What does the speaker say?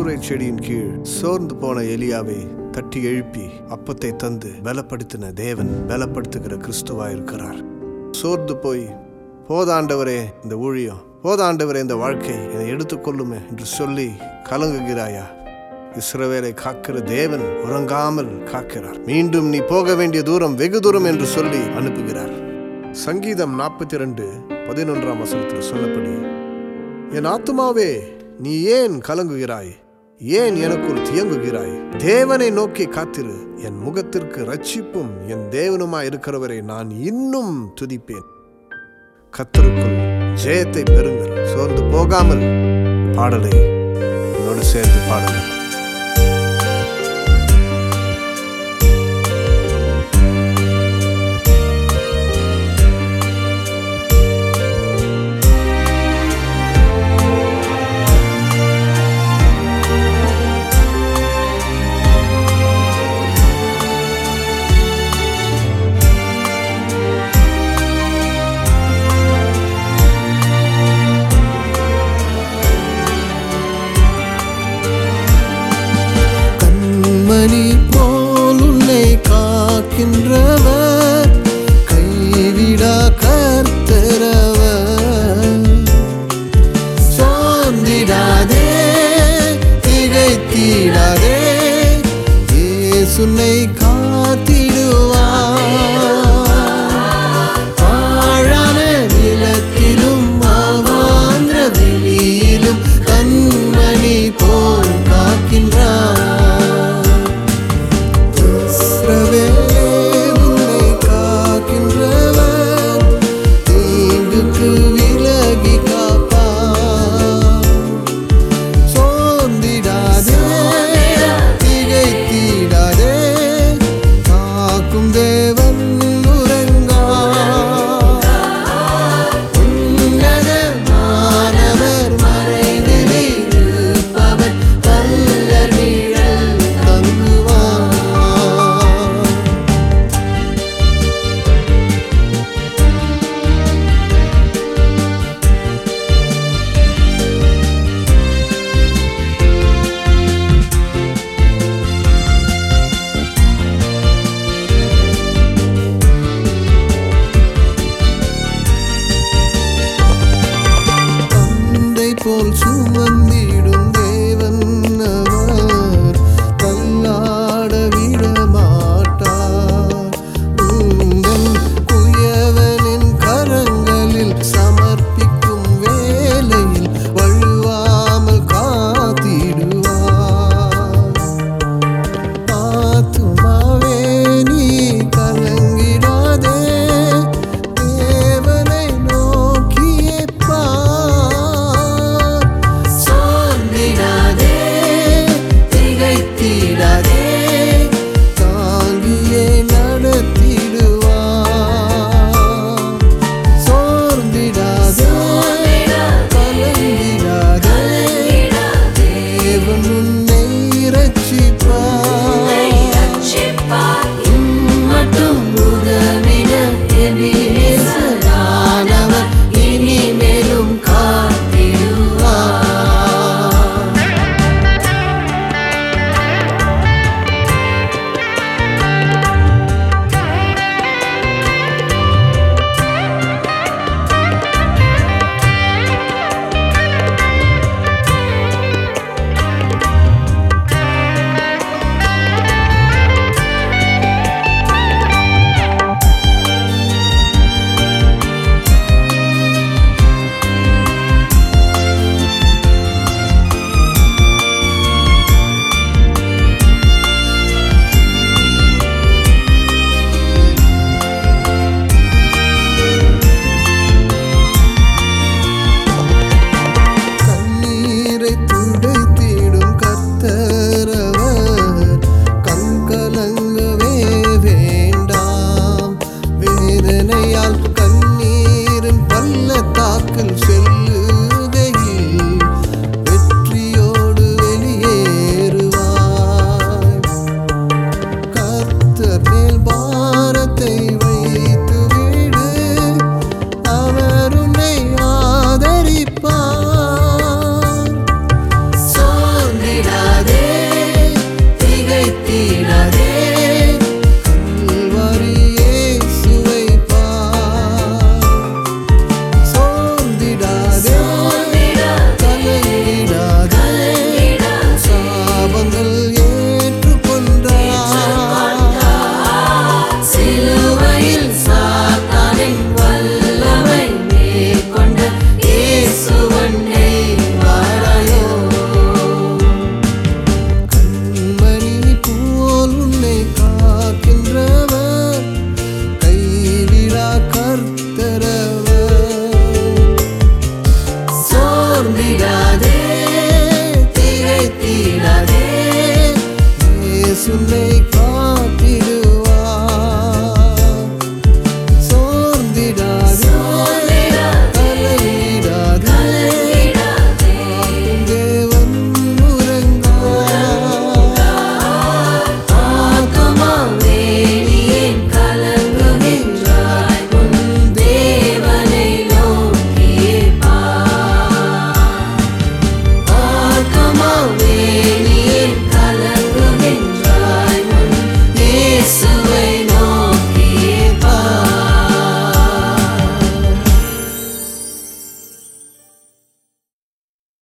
அருகுரை செடியின் கீழ் சோர்ந்து போன எலியாவை தட்டி எழுப்பி அப்பத்தை தந்து பலப்படுத்தின தேவன் பலப்படுத்துகிற கிறிஸ்துவா இருக்கிறார் சோர்ந்து போய் போதாண்டவரே இந்த ஊழியம் போதாண்டவரே இந்த வாழ்க்கை என்னை எடுத்துக்கொள்ளுமே என்று சொல்லி கலங்குகிறாயா இஸ்ரவேலை காக்கிற தேவன் உறங்காமல் காக்கிறார் மீண்டும் நீ போக வேண்டிய தூரம் வெகு தூரம் என்று சொல்லி அனுப்புகிறார் சங்கீதம் நாற்பத்தி ரெண்டு பதினொன்றாம் வசனத்தில் சொல்லப்படி என் ஆத்துமாவே நீ ஏன் கலங்குகிறாய் ஏன் எனக்குள் தியங்குகிறாய் தேவனை நோக்கி காத்திரு என் முகத்திற்கு ரட்சிப்பும் என் தேவனுமாய் இருக்கிறவரை நான் இன்னும் துதிப்பேன் கத்தருக்குள் ஜெயத்தை பெறுங்கள் சோர்ந்து போகாமல் பாடலை என்னோடு சேர்ந்து பாடுங்கள் கண்மணி போல் உன்னை காக்கின்றவர் கைவிடா கர்த்தரவர் சோர்ந்திடாதே திகைத்திடாதே இயேசுனை காத்திடுவார் ஆழான நிலத்திலும் அவாந்திர வெளியிலும் கண்மணி போல் காக்கின்றார் இஸ்ரவேலே உன்னை காக்கின்றவர் தீங்குக்கு விலகி காப்பார் சோர்ந்திடாதே திகைத்திடாதே சுன்னே